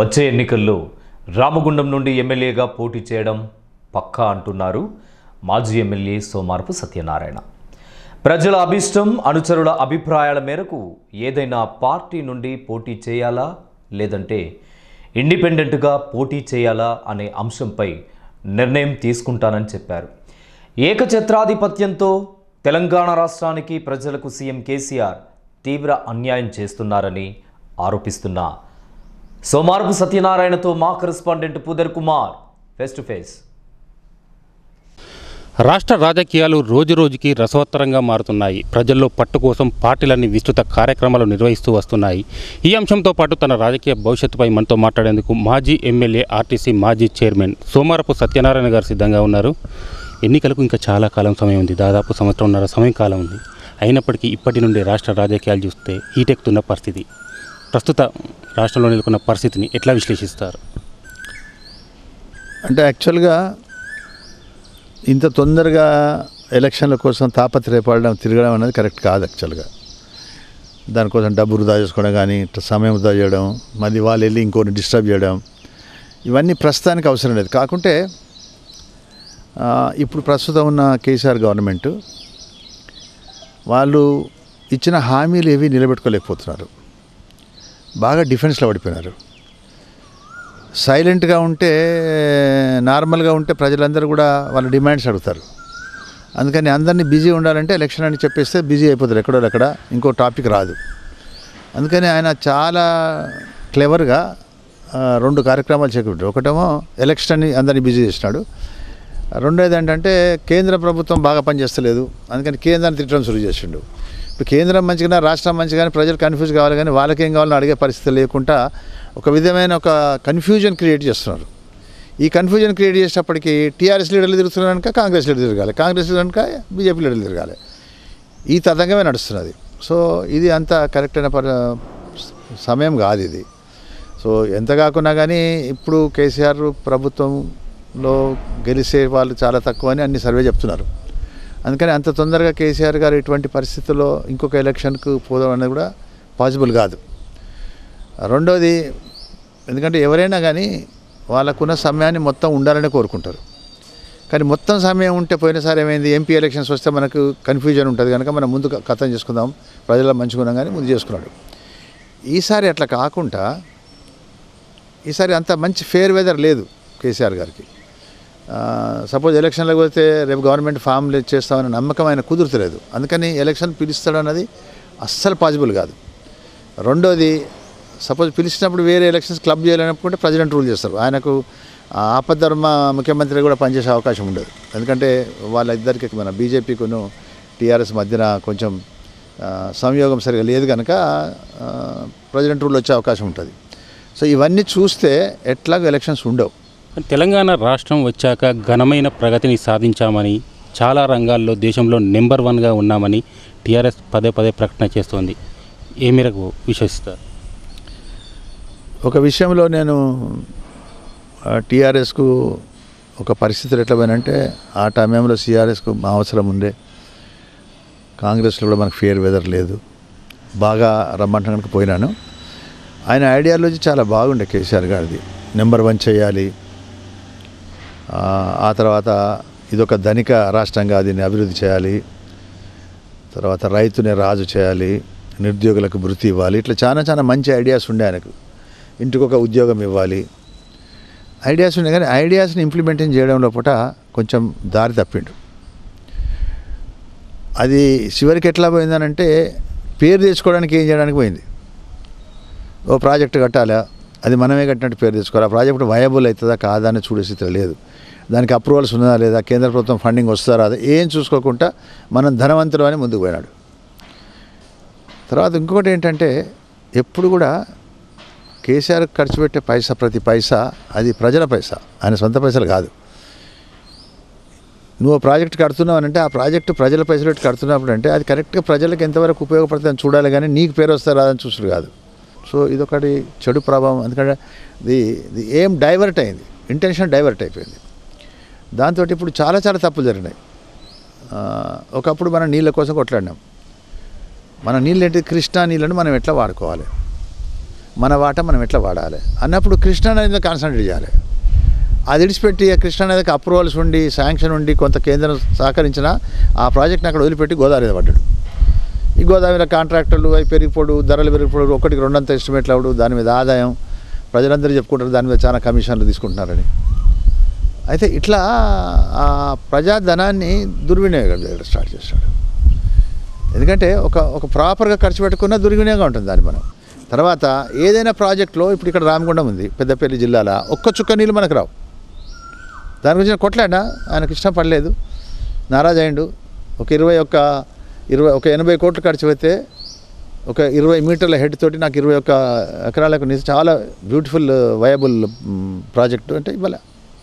వచ్చే ఎన్నికల్లో రామగుండం నుండి ఎమ్మెల్యేగా పోటీ చేయడం పక్కా అంటున్నారు మాజీ ఎమ్మెల్యే సోమారపు సత్యనారాయణ ప్రజల అభిష్టం అనుచరుల అభిప్రాయాల మేరకు ఏదైనా పార్టీ నుండి పోటీ చేయాలా లేదంటే ఇండిపెండెంట్గా పోటీ చేయాలా అనే అంశంపై నిర్ణయం తీసుకుంటానని చెప్పారు ఏకఛత్రాధిపత్యంతో తెలంగాణ రాష్ట్రానికి ప్రజలకు సీఎం కేసీఆర్ తీవ్ర అన్యాయం చేస్తున్నారని ఆరోపిస్తున్న సోమారపు సత్యనారాయణతో మా correspondent Pudar Kumar face to face రాష్ట్ర రాజకీయాలు రోజురోజుకి రసవత్తరంగా మారుతున్నాయి ప్రజల్లో పట్టు కోసం పార్టీలన్నీ విస్తృత కార్యక్రమాలు నిర్వహిస్తూ వస్తున్నాయి ఈ అంశంతో పాటు తన రాజకీయ భవిష్యత్తుపై మనతో మాట్లాడేందుకు మాజీ ఎమ్మెల్యే ఆర్టీసీ మాజీ చైర్మన్ సోమారపు సత్యనారాయణ గారు సిద్ధంగా ఉన్నారు ఎన్నికలకు ఇంకా చాలా కాలం సమయం ఉంది దాదాపు సంవత్సరంన్నర సమయం కాలం ఉంది అయినప్పటికీ ఇప్పటి నుండి రాష్ట్ర రాజకీయాలు చూస్తే హీటెక్కుతున్న పరిస్థితి ప్రస్తుత రాష్ట్రంలో నెలకొన్న పరిస్థితిని ఎట్లా విశ్లేషిస్తారు అంటే యాక్చువల్గా ఇంత తొందరగా ఎలక్షన్ల కోసం తాపత్రయపడడం తిరగడం అనేది కరెక్ట్ కాదు యాక్చువల్గా దానికోసం డబ్బు వృధా చేసుకోవడం కానీ ఇట్లా సమయం వృధా చేయడం మళ్ళీ వాళ్ళు వెళ్ళి ఇంకోటి డిస్టర్బ్ చేయడం ఇవన్నీ ప్రస్తుతానికి అవసరం లేదు కాకుంటే ఆ, ఇప్పుడు ప్రస్తుతం ఉన్న కేసీఆర్ గవర్నమెంట్ వాళ్ళు ఇచ్చిన హామీలు ఏవి నిలబెట్టుకోలేకపోతున్నారు బాగా డిఫెన్స్లో పడిపోయినారు సైలెంట్గా ఉంటే నార్మల్గా ఉంటే ప్రజలందరూ కూడా వాళ్ళ డిమాండ్స్ అడుగుతారు అందుకని అందరినీ బిజీ ఉండాలంటే ఎలక్షన్ అని చెప్పేస్తే బిజీ అయిపోతారు ఎక్కడో అక్కడ ఇంకో టాపిక్ రాదు అందుకని ఆయన చాలా క్లెవర్గా ఆ, రెండు కార్యక్రమాలు చేకూటారు ఒకటేమో ఎలక్షన్ అని అందరినీ బిజీ చేసినాడు రెండోది ఏంటంటే కేంద్ర ప్రభుత్వం బాగా పనిచేస్తలేదు అందుకని కేంద్రాన్ని తిట్టడం శురు చేసిండు ఇప్పుడు కేంద్రం మంచిగా రాష్ట్రం మంచిగానే ప్రజలు కన్ఫ్యూజ్ కావాలి కానీ వాళ్ళకేం కావాలని అడిగే పరిస్థితి లేకుండా ఒక విధమైన ఒక కన్ఫ్యూజన్ క్రియేట్ చేస్తున్నారు ఈ కన్ఫ్యూజన్ క్రియేట్ చేసేటప్పటికి టీఆర్ఎస్ లీడర్లు తిరుగుతున్నారు కనుక కాంగ్రెస్ లీడర్ తిరగాలి కాంగ్రెస్ లీడర్ కనుక బీజేపీ లీడర్లు తిరగాలి ఈ తతంగమే నడుస్తున్నది సో ఇది అంత కరెక్ట్ అయిన పరి సమయం కాదు ఇది సో ఎంత కాకున్నా కానీ ఇప్పుడు కేసీఆర్ ప్రభుత్వంలో గెలిచే వాళ్ళు చాలా తక్కువ అని అన్ని సర్వే చెప్తున్నారు అందుకని అంత తొందరగా కేసీఆర్ గారు ఇటువంటి పరిస్థితుల్లో ఇంకొక ఎలక్షన్కు పోదాం అనేది కూడా పాసిబుల్ కాదు రెండోది ఎందుకంటే ఎవరైనా కానీ వాళ్ళకున్న సమయాన్ని మొత్తం ఉండాలని కోరుకుంటారు కానీ మొత్తం సమయం ఉంటే పోయినసారి ఏమైంది ఎంపీ ఎలక్షన్స్ వస్తే మనకు కన్ఫ్యూజన్ ఉంటుంది కనుక మనం ముందు కథం చేసుకుందాం ప్రజల మంచుకున్నాం కానీ ముందు చేసుకున్నాడు ఈసారి అట్లా కాకుండా ఈసారి అంత మంచి ఫేర్ వెదర్ లేదు కేసీఆర్ గారికి సపోజ్ ఎలక్షన్లకు పోతే రేపు గవర్నమెంట్ ఫామ్ చేస్తామని నమ్మకం ఆయన కుదురుతలేదు అందుకని ఎలక్షన్ పిలుస్తాడు అన్నది అస్సలు పాసిబుల్ కాదు రెండోది సపోజ్ పిలిచినప్పుడు వేరే ఎలక్షన్స్ క్లబ్ చేయాలనుకుంటే ప్రెసిడెంట్ రూల్ చేస్తారు ఆయనకు ఆ ఆపద్ధర్మ ముఖ్యమంత్రి కూడా పనిచేసే అవకాశం ఉండదు ఎందుకంటే వాళ్ళిద్దరికి మన బీజేపీకును టీఆర్ఎస్ మధ్యన కొంచెం ఆ, సంయోగం సరిగా లేదు కనుక ఆ, ప్రెసిడెంట్ రూల్ వచ్చే అవకాశం ఉంటుంది సో ఇవన్నీ చూస్తే ఎట్లాగో ఎలక్షన్స్ ఉండవు తెలంగాణ రాష్ట్రం వచ్చాక ఘనమైన ప్రగతిని సాధించామని చాలా రంగాల్లో దేశంలో నెంబర్ వన్గా ఉన్నామని టీఆర్ఎస్ పదే పదే ప్రకటన చేస్తోంది ఏ మేరకు విశ్వసిస్తారు ఒక విషయంలో నేను టీఆర్ఎస్కు ఒక పరిస్థితులు ఎట్లా పోయినంటే ఆ టైంలో సిఆర్ఎస్కు మా అవసరం ఉండే కాంగ్రెస్లో కూడా మనకు ఫేర్ వెదర్ లేదు బాగా రమ్మంటానికి పోయినాను ఆయన ఐడియాలజీ చాలా బాగుండే కేసీఆర్ గారిది నెంబర్ వన్ చేయాలి ఆ, ఆ తర్వాత ఇదొక ధనిక రాష్ట్రంగా దీన్ని అభివృద్ధి చేయాలి తర్వాత రైతుని రాజు చేయాలి నిరుద్యోగులకు వృత్తి ఇవ్వాలి ఇట్లా చాలా చాలా మంచి ఐడియాస్ ఉండే ఆయనకు ఇంటికి ఒక ఉద్యోగం ఇవ్వాలి ఐడియాస్ ఉండే కానీ ఐడియాస్ని ఇంప్లిమెంటింగ్ చేయడం లోపల కొంచెం దారి తప్పిండు అది చివరికి ఎట్లా పోయిందనంటే పేరు తెచ్చుకోవడానికి ఏం చేయడానికి పోయింది ఓ ప్రాజెక్ట్ కట్టాలా అది మనమే కట్టినట్టు పేరు తెచ్చుకోవాలి ఆ ప్రాజెక్ట్ వయబుల్ అవుతుందా కాదా అని చూడే స్థితిలో లేదు దానికి అప్రూవల్స్ ఉన్నదా లేదా కేంద్ర ప్రభుత్వం ఫండింగ్ వస్తుందా రాదా ఏం చూసుకోకుండా మనం ధనవంతులు అని ముందుకు పోయినాడు తర్వాత ఇంకొకటి ఏంటంటే ఎప్పుడు కూడా కేసీఆర్ ఖర్చు పెట్టే పైసా ప్రతి పైసా అది ప్రజల పైసా ఆయన సొంత పైసలు కాదు నువ్వు ఓ ప్రాజెక్ట్ కడుతున్నావు అంటే ఆ ప్రాజెక్టు ప్రజల పైసలు పెట్టి కడుతున్నప్పుడు అంటే అది కరెక్ట్గా ప్రజలకు ఎంతవరకు ఉపయోగపడుతుందని చూడాలి కానీ నీకు పేరు వస్తే రాదని చూసుడు కాదు సో ఇదొకటి చెడు ప్రభావం ఎందుకంటే ది ది ఏం డైవర్ట్ అయింది ఇంటెన్షన్ డైవర్ట్ అయిపోయింది దాంతో ఇప్పుడు చాలా చాలా తప్పులు జరిగినాయి ఆ, ఒకప్పుడు మనం నీళ్ళ కోసం కొట్లాడినాం మన నీళ్ళు ఏంటి కృష్ణా నీళ్ళని మనం ఎట్లా వాడుకోవాలి మన వాట మనం ఎట్లా వాడాలి అన్నప్పుడు కృష్ణా నది మీద కాన్సన్ట్రేట్ చేయాలి అది విడిచిపెట్టి ఆ కృష్ణా నదికి అప్రూవల్స్ ఉండి శాంక్షన్ ఉండి కొంత కేంద్రం సహకరించిన ఆ ప్రాజెక్ట్ని అక్కడ వదిలిపెట్టి గోదావరి మీద పడ్డాడు ఈ గోదావరిలో కాంట్రాక్టర్లు అవి పెరిగిపోడు ధరలు పెరిగిపోడు ఒకటికి రెండంత ఎస్టిమేట్లు అవడు దాని మీద ఆదాయం ప్రజలందరూ చెప్పుకుంటారు దాని మీద చాలా కమిషన్లు తీసుకుంటున్నారని అయితే ఇట్లా ఆ ప్రజాధనాన్ని దుర్వినియోగం చేయడం స్టార్ట్ చేస్తాడు ఎందుకంటే ఒక ఒక ప్రాపర్గా ఖర్చు పెట్టుకున్న దుర్వినియోగం ఉంటుంది దాన్ని మనం తర్వాత ఏదైనా ప్రాజెక్ట్లో ఇప్పుడు ఇక్కడ రామగుండం ఉంది పెద్దపల్లి జిల్లాలో ఒక్క చుక్క నీళ్ళు మనకు రావు దాని గురించి నేను కొట్లాడినా ఆయనకు ఇష్టం పడలేదు నారాజ్ అయిండు ఒక ఇరవై ఒక్క ఇరవై ఒక ఎనభై కోట్లు ఖర్చు పెడితే ఒక ఇరవై మీటర్ల హెడ్ తోటి నాకు ఇరవై ఒక్క ఎకరాలకు నిజ- చాలా బ్యూటిఫుల్ వయబుల్ ప్రాజెక్టు అంటే ఇవ్వలే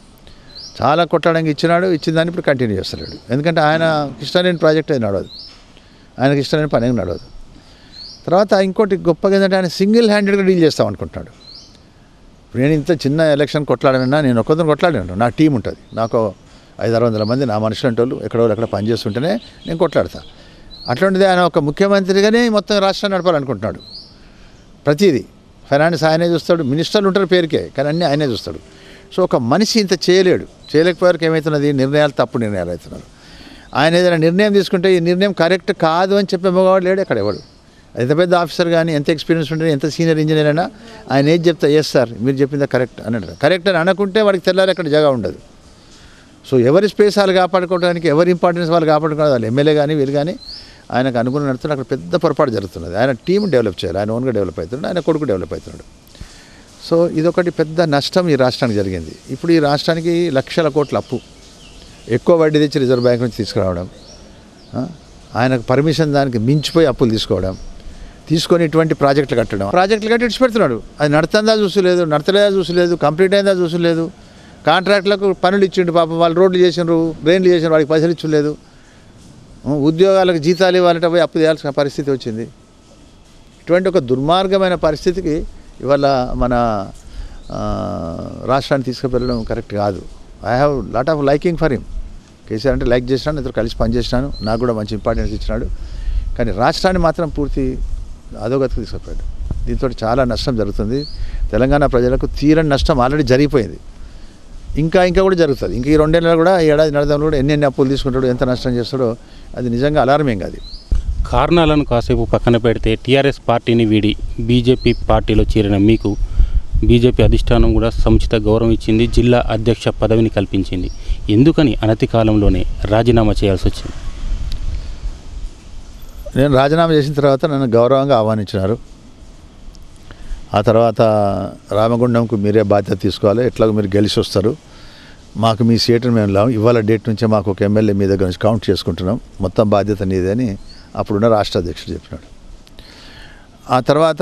చాలా కొట్టడానికి ఇచ్చినాడు ఇచ్చిన దాన్ని ఇప్పుడు కంటిన్యూ చేస్తున్నాడు ఎందుకంటే ఆయన కృష్ణారేణి ప్రాజెక్ట్ అది నడవదు ఆయనకి ఇష్టమైన పని ఏం నడవదు తర్వాత ఇంకోటి గొప్పగా ఏంటంటే ఆయన సింగిల్ హ్యాండెడ్గా డీల్ చేస్తాం అనుకుంటున్నాడు ఇప్పుడు నేను ఇంత చిన్న ఎలక్షన్ కొట్లాడినా నేను ఒక్కొక్కరిని కొట్లాడినాను నా టీం ఉంటుంది నాకు ఐదు ఆరు వందల మంది నా మనుషులు అంటే వాళ్ళు ఎక్కడో ఎక్కడ పనిచేస్తుంటేనే నేను కొట్లాడతా అట్లాంటిది ఆయన ఒక ముఖ్యమంత్రిగానే మొత్తం రాష్ట్రాన్ని నడపాలనుకుంటున్నాడు ప్రతిదీ ఫైనాన్స్ ఆయనే చూస్తాడు మినిస్టర్లు ఉంటారు పేరుకే కానీ అన్నీ ఆయనే చూస్తాడు సో ఒక మనిషి ఇంత చేయలేడు చేయలేకపోయారు ఏమవుతున్నది నిర్ణయాలు తప్పు నిర్ణయాలు అవుతున్నారు ఆయన ఏదైనా నిర్ణయం తీసుకుంటే ఈ నిర్ణయం కరెక్ట్ కాదు అని చెప్పే మగవాడు లేడు అక్కడ ఎవడు ఎంత పెద్ద ఆఫీసర్ కానీ ఎంత ఎక్స్పీరియన్స్ ఉంటే ఎంత సీనియర్ ఇంజనీర్ అయినా ఆయన ఏది చెప్తా ఎస్ సార్ మీరు చెప్పిందా కరెక్ట్ అని అంటారు కరెక్ట్ అని అనుకుంటే వాడికి తెల్లారి అక్కడ జగ ఉండదు సో ఎవరి స్పేస్ వాళ్ళు కాపాడుకోవడానికి ఎవరి ఇంపార్టెన్స్ వాళ్ళు కాపాడుకోవడం వాళ్ళు ఎమ్మెల్యే కానీ వీళ్ళు కానీ ఆయనకు అనుకుని నడుతున్న అక్కడ పెద్ద పొరపాటు జరుగుతున్నది ఆయన టీం డెవలప్ చేయాలి ఆయన ఓన్గా డెవలప్ అవుతున్నాడు ఆయన కొడుకు డెవలప్ అవుతున్నాడు సో ఇదొకటి పెద్ద నష్టం ఈ రాష్ట్రానికి జరిగింది ఇప్పుడు ఈ రాష్ట్రానికి లక్షల కోట్ల అప్పు ఎక్కువ వడ్డీ తెచ్చి రిజర్వ్ బ్యాంక్ నుంచి తీసుకురావడం ఆ? ఆయనకు పర్మిషన్ దానికి మించిపోయి అప్పులు తీసుకోవడం తీసుకొని ఇటువంటి ప్రాజెక్టులు కట్టడం ప్రాజెక్టులు కట్టి ఇడిచిపెడుతున్నాడు అది నడుతుందా చూసలేదు నడతలేదా చూసలేదు కంప్లీట్ అయిందా చూసలేదు కాంట్రాక్టులకు పనులు ఇచ్చిండు పాపం వాళ్ళు రోడ్లు చేసినారు డ్రైన్లు చేసినారు వాడికి పైసలు ఇచ్చలేదు ఉద్యోగాలకు జీతాలు ఇవ్వాలంటే పోయి అప్పు చేయాల్సిన పరిస్థితి వచ్చింది ఇటువంటి ఒక దుర్మార్గమైన పరిస్థితికి ఇవాళ మన ఆ, రాష్ట్రాన్ని తీసుకువెళ్ళడం కరెక్ట్ కాదు I have lot of liking for him KCR అంటే లైక్ చేసినాను ఇద్దరు కలిసి పనిచేసినాను నాకు కూడా మంచి ఇంపార్టెన్స్ ఇచ్చినాడు కానీ రాష్ట్రాన్ని మాత్రం పూర్తి అధోగతికి తీసుకుపోయాడు దీంతో చాలా నష్టం జరుగుతుంది తెలంగాణ ప్రజలకు తీరని నష్టం ఆల్రెడీ జరిగిపోయింది ఇంకా ఇంకా కూడా జరుగుతుంది ఇంకా ఈ రెండేళ్ళు కూడా ఈ ఏడాది నడదంలో కూడా ఎన్ని ఎన్ని అప్పులు తీసుకుంటాడు ఎంత నష్టం చేస్తాడో అది నిజంగా అలారమేం కాదు కారణాలను కాసేపు పక్కన పెడితే టీఆర్ఎస్ పార్టీని వీడి బీజేపీ పార్టీలో చేరిన మీకు బీజేపీ అధిష్టానం కూడా సముచిత గౌరవం ఇచ్చింది జిల్లా అధ్యక్ష పదవిని కల్పించింది ఎందుకని అనతి కాలంలోనే రాజీనామా చేయాల్సి వచ్చింది నేను రాజీనామా చేసిన తర్వాత నన్ను గౌరవంగా ఆహ్వానించినారు ఆ తర్వాత రామగుండంకు మీరే బాధ్యత తీసుకోవాలి ఎట్లాగో మీరు గెలిచి వస్తారు మాకు మీ సీటును మేము లాం ఇవాళ డేట్ నుంచే మాకు ఒక ఎమ్మెల్యే మీ దగ్గర నుంచి కౌంట్ చేసుకుంటున్నాం మొత్తం బాధ్యత నీదే అని అప్పుడున్న రాష్ట్ర అధ్యక్షుడు చెప్పినాడు ఆ తర్వాత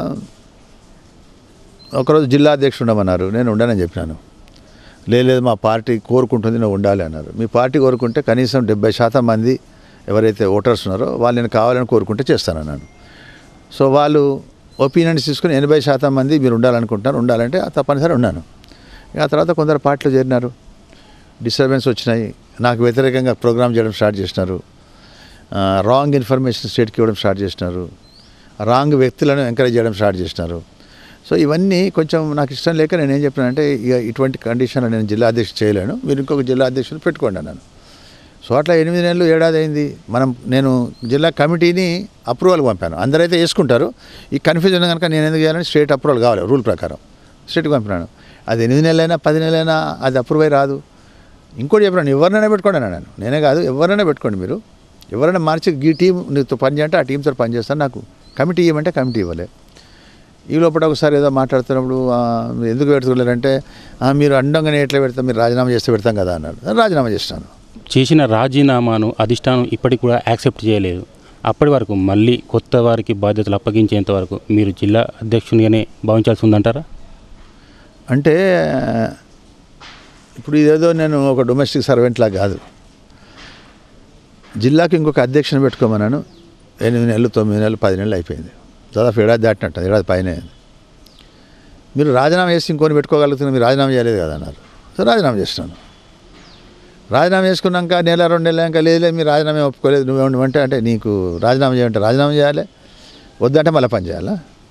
ఒకరోజు జిల్లా అధ్యక్షుడు ఉండమన్నారు నేను ఉండనని చెప్పినాను "లే, లేదు మా పార్టీ కోరుకుంటుంది నువ్వు ఉండాలి అన్నారు మీ పార్టీ కోరుకుంటే కనీసం డెబ్బై శాతం మంది ఎవరైతే ఓటర్స్ ఉన్నారో వాళ్ళు నేను కావాలని కోరుకుంటే చేస్తానన్నాను సో వాళ్ళు ఒపీనియన్స్ తీసుకుని ఎనభై శాతం మంది మీరు ఉండాలనుకుంటున్నారు ఉండాలంటే ఆ తప్పనిసరి ఉన్నాను ఇక ఆ తర్వాత కొందరు పార్టీలో చేరినారు డిస్టర్బెన్స్ వచ్చినాయి నాకు వ్యతిరేకంగా ప్రోగ్రామ్ చేయడం స్టార్ట్ చేసినారు రాంగ్ ఇన్ఫర్మేషన్ స్టేట్కి ఇవ్వడం స్టార్ట్ చేసినారు రాంగ్ వ్యక్తులను ఎంకరేజ్ చేయడం స్టార్ట్ చేసినారు సో ఇవన్నీ కొంచెం నాకు ఇష్టం లేక నేను ఏం చెప్పినానంటే ఇక ఇటువంటి కండిషన్లో నేను జిల్లా అధ్యక్షుడు చేయలేను మీరు ఇంకొక జిల్లా అధ్యక్షుడు పెట్టుకోండి అన్నాను సో అట్లా ఎనిమిది నెలలు ఏడాది అయింది మనం నేను జిల్లా కమిటీని అప్రూవల్ పంపాను అందరైతే వేసుకుంటారు ఈ కన్ఫ్యూజన్ కనుక నేను ఎందుకు చేయాలని స్టేట్ అప్రూవల్ కావాలి రూల్ ప్రకారం స్టేట్కి పంపినాను అది ఎనిమిది నెలలైనా పది నెలలైనా అది అప్రూవ్ అయి రాదు ఇంకోటి చెప్పినాను ఎవరినైనా పెట్టుకోండి అన్నాను నేనే కాదు ఎవరైనా పెట్టుకోండి మీరు ఎవరైనా మార్చి ఈ టీం నీతో పని చేయంటే ఆ టీంతో పని చేస్తాను నాకు కమిటీ ఇవ్వమంటే కమిటీ ఇవ్వలే ఈ లోపల ఒకసారి ఏదో మాట్లాడుతున్నప్పుడు "ఆ, మీరు ఎందుకు పెడుతున్నారంటే "ఆ, మీరు అండంగానే ఎట్లా పెడతాం మీరు రాజీనామా చేస్తే పెడతాం కదా అన్నాడు రాజీనామా చేస్తాను చేసిన రాజీనామాను అధిష్టానం ఇప్పటికి కూడా యాక్సెప్ట్ చేయలేదు అప్పటి వరకు మళ్ళీ కొత్త వారికి బాధ్యతలు అప్పగించేంత వరకు మీరు జిల్లా అధ్యక్షునిగానే భావించాల్సి ఉందంటారా అంటే ఇప్పుడు ఇదేదో నేను ఒక డొమెస్టిక్ సర్వెంట్లా కాదు జిల్లాకి ఇంకొక అధ్యక్షుని పెట్టుకోమన్నాను ఎనిమిది నెలలు తొమ్మిది నెలలు పది నెలలు అయిపోయింది దాదాపు ఏడాది దాటినట్టు ఏడాది పైన అయింది మీరు రాజీనామా చేసి ఇంకొని పెట్టుకోగలుగుతున్నారు మీరు రాజీనామా చేయలేదు కదా అన్నారు సో రాజీనామా చేసినాను రాజీనామా చేసుకున్నాక నెల రెండు నెలలు ఇంకా లేదులే మీరు రాజీనామా ఒప్పుకోలేదు నువ్వు అంటే అంటే నీకు రాజీనామా చేయాలంటే రాజీనామా చేయాలి వద్దంటే మళ్ళీ పని చేయాలా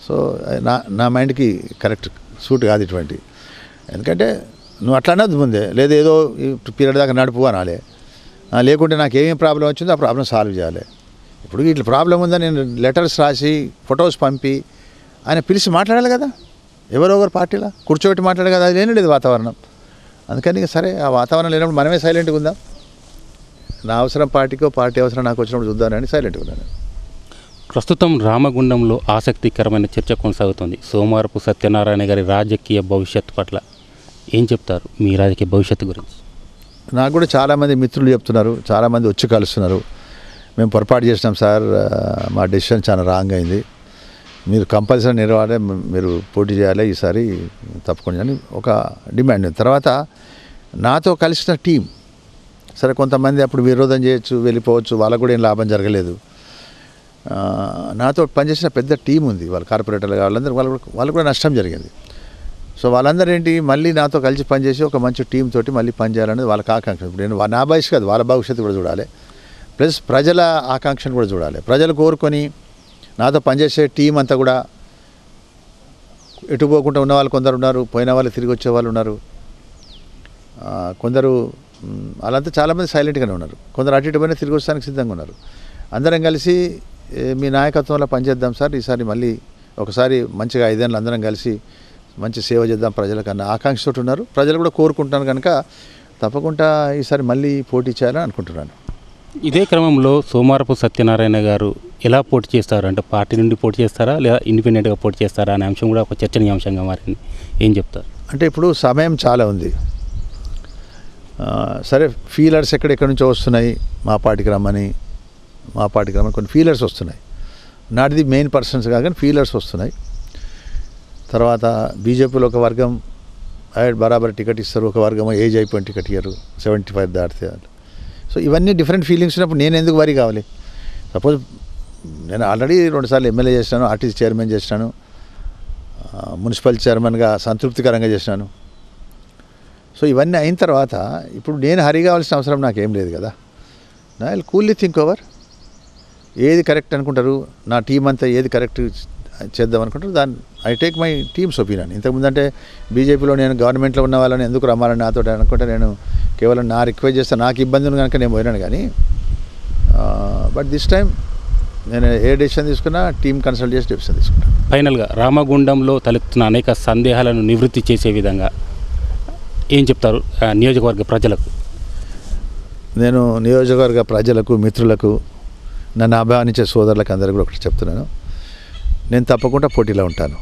సో నా నా మైండ్కి కరెక్ట్ సూట్ కాదు ఇటువంటి ఎందుకంటే నువ్వు అట్లా అనొద్దు ముందే లేదా ఏదో ఈ పీరియడ్ దాకా నడుపు అనాలి ఆ, లేకుంటే నాకు ఏమేం ప్రాబ్లం వచ్చిందో ఆ ప్రాబ్లం సాల్వ్ చేయాలి ఇప్పుడు ఇట్లా ప్రాబ్లం ఉందని నేను లెటర్స్ రాసి ఫొటోస్ పంపి ఆయన పిలిచి మాట్లాడాలి కదా ఎవరో ఒకరు పార్టీలో కూర్చోబెట్టి మాట్లాడాలి కదా అది లేని లేదు వాతావరణం అందుకని ఇక సరే ఆ వాతావరణం లేనప్పుడు మనమే సైలెంట్గా ఉందాం నా అవసరం పార్టీకో పార్టీ అవసరం నాకు వచ్చినప్పుడు చూద్దామని సైలెంట్గా ఉన్నాను ప్రస్తుతం రామగుండంలో ఆసక్తికరమైన చర్చ కొనసాగుతుంది సోమవారపు సత్యనారాయణ గారి రాజకీయ భవిష్యత్తు పట్ల ఏం చెప్తారు మీ రాజకీయ భవిష్యత్తు గురించి నాకు కూడా చాలామంది మిత్రులు చెప్తున్నారు చాలామంది వచ్చి కలుస్తున్నారు మేము పొరపాటు చేసినాం సార్ ఆ, మా డెసిషన్ చాలా రాంగ్ అయింది మీరు కంపల్సరీ నిలవాలి మీరు పోటీ చేయాలి ఈసారి తప్పకుండా అని ఒక డిమాండ్ ఉంది. తర్వాత నాతో కలిసిన టీం సరే కొంతమంది అప్పుడు విరోధం చేయొచ్చు వెళ్ళిపోవచ్చు వాళ్ళకు కూడా ఏం లాభం జరగలేదు ఆ, నాతో పనిచేసిన పెద్ద టీం ఉంది వాళ్ళ కార్పొరేటర్లు వాళ్ళందరూ వాళ్ళు కూడా- వాళ్ళకు కూడా నష్టం జరిగింది సో వాళ్ళందరూ ఏంటి మళ్ళీ నాతో కలిసి పనిచేసి ఒక మంచి టీం తోటి మళ్ళీ పనిచేయాలనేది వాళ్ళకి ఆకాంక్ష ఇప్పుడు నేను వా- నా భవిష్యత్తు కాదు వాళ్ళ భవిష్యత్తు కూడా చూడాలి ప్లస్ ప్రజల ఆకాంక్షను కూడా చూడాలి ప్రజలు కోరుకొని నాతో పనిచేసే టీం అంతా కూడా ఎటు పోకుండా ఉన్న వాళ్ళు కొందరు ఉన్నారు పోయిన వాళ్ళు తిరిగి వచ్చే వాళ్ళు ఉన్నారు ఆ, కొందరు మ్, వాళ్ళంతా చాలామంది సైలెంట్గానే ఉన్నారు కొందరు అటు ఇటు పోయినా తిరిగి వచ్చడానికి సిద్ధంగా ఉన్నారు అందరం కలిసి ఏ, మీ నాయకత్వంలో పనిచేద్దాం సార్ ఈసారి మళ్ళీ ఒకసారి మంచిగా ఐదేళ్ళు అందరం కలిసి మంచి సేవ చేద్దాం ప్రజలకన్నా ఆకాంక్షతో ఉన్నారు ప్రజలు కూడా కోరుకుంటున్నారు కనుక తప్పకుండా ఈసారి మళ్ళీ పోటీ చేయాలని అనుకుంటున్నాను ఇదే క్రమంలో సోమవారపు సత్యనారాయణ గారు ఎలా పోటీ చేస్తారు అంటే పార్టీ నుండి పోటీ చేస్తారా లేదా ఇండిపెండెంట్గా పోటీ చేస్తారా అనే అంశం కూడా ఒక చర్చనీయాంశంగా మారింది ఏం చెప్తారు అంటే ఇప్పుడు సమయం చాలా ఉంది ఆ, సరే ఫీలర్స్ ఎక్కడెక్కడి నుంచో వస్తున్నాయి మా పార్టీకి రమ్మని మా పార్టీకి రమ్మని కొన్ని ఫీలర్స్ వస్తున్నాయి నాటిది మెయిన్ పర్సన్స్ కాక ఫీలర్స్ వస్తున్నాయి తర్వాత బీజేపీలో ఒక వర్గం ఐడ్ బరాబర్ టికెట్ ఇస్తారు ఒక వర్గం ఏజ్ అయిపోయిన టికెట్ ఇయ్యరు సెవెంటీ ఫైవ్ దాటితే సో ఇవన్నీ డిఫరెంట్ ఫీలింగ్స్ ఉన్నప్పుడు నేను ఎందుకు వరి కావాలి సపోజ్ నేను ఆల్రెడీ రెండుసార్లు ఎమ్మెల్యే చేసినాను ఆర్టీసీ చైర్మన్ చేసినాను ఆ, మున్సిపల్ చైర్మన్గా సంతృప్తికరంగా చేసినాను సో ఇవన్నీ అయిన తర్వాత ఇప్పుడు నేను హరి కావాల్సిన అవసరం నాకేం లేదు కదా నా కూల్లీ థింక్ ఓవర్ ఏది కరెక్ట్ అనుకుంటారు నా టీం అంతా ఏది కరెక్ట్ చేద్దాం అనుకుంటారు దాన్ని I take my team's opinion ఇంతకుముందు అంటే బీజేపీలో నేను గవర్నమెంట్లో ఉన్న వాళ్ళని ఎందుకు రమ్మాలని నాతో అనుకుంటే నేను కేవలం నా రిక్వెస్ట్ చేస్తే నాకు ఇబ్బంది ఉంది కనుక నేను పోయినాను కానీ బట్ దిస్ టైం నేను ఏ డెసిషన్ తీసుకున్నా టీం కన్సల్ట్ చేసి డెసిషన్ తీసుకుంటాను ఫైనల్గా రామగుండంలో తలెత్తున్న అనేక సందేహాలను నివృత్తి చేసే విధంగా ఏం చెప్తారు ఆ, నియోజకవర్గ ప్రజలకు నేను నియోజకవర్గ ప్రజలకు మిత్రులకు నన్ను అభిమానించే సోదరులకు అందరికీ కూడా ఒకటి చెప్తున్నాను నేను తప్పకుండా పోటీలో ఉంటాను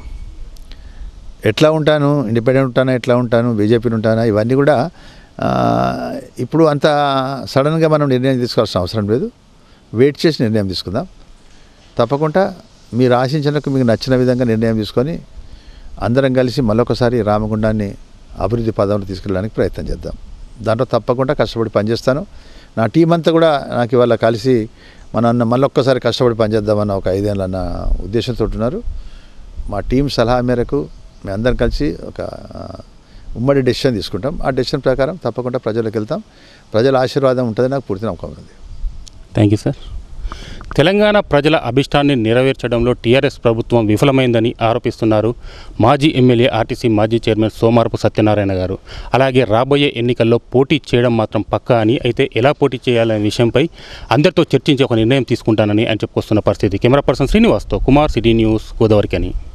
ఎట్లా ఉంటాను ఇండిపెండెంట్ ఉంటానా ఎట్లా ఉంటాను బీజేపీని ఉంటానా ఇవన్నీ కూడా ఆ, ఇప్పుడు అంత సడన్గా మనం నిర్ణయం తీసుకోవాల్సిన అవసరం లేదు వెయిట్ చేసి నిర్ణయం తీసుకుందాం తప్పకుండా మీరు ఆశించినకు మీకు నచ్చిన విధంగా నిర్ణయం తీసుకొని అందరం కలిసి మళ్ళొకసారి రామగుండాన్ని అభివృద్ధి పదంలో తీసుకెళ్ళడానికి ప్రయత్నం చేద్దాం దాంట్లో తప్పకుండా కష్టపడి పనిచేస్తాను నా టీం అంతా కూడా నాకు ఇవాళ కలిసి మన మళ్ళొక్కసారి కష్టపడి పనిచేద్దామన్న ఒక ఐదేళ్ళ అన్న ఉద్దేశంతో ఉన్నారు మా టీం సలహా మేరకు మేము అందరం కలిసి ఒక ఆ, ఉమ్మడి డెసిషన్ తీసుకుంటాం ఆ డెసిషన్ ప్రకారం తప్పకుండా ప్రజలకు వెళ్తాం ప్రజల ఆశీర్వాదం ఉంటుంది నాకు పూర్తి నమ్మకం ఉంది థ్యాంక్ యూ సార్ తెలంగాణ ప్రజల అభిష్టాన్ని నెరవేర్చడంలో టీఆర్ఎస్ ప్రభుత్వం విఫలమైందని ఆరోపిస్తున్నారు మాజీ ఎమ్మెల్యే ఆర్టీసీ మాజీ చైర్మన్ సోమారపు సత్యనారాయణ గారు అలాగే రాబోయే ఎన్నికల్లో పోటీ చేయడం మాత్రం పక్కా అని అయితే ఎలా పోటీ చేయాలనే విషయంపై అందరితో చర్చించి ఒక నిర్ణయం తీసుకుంటానని ఆయన చెప్పుకొస్తున్న పరిస్థితి కెమెరా పర్సన్ శ్రీనివాస్తో కుమార్ సిటీ న్యూస్ గోదావరికి అని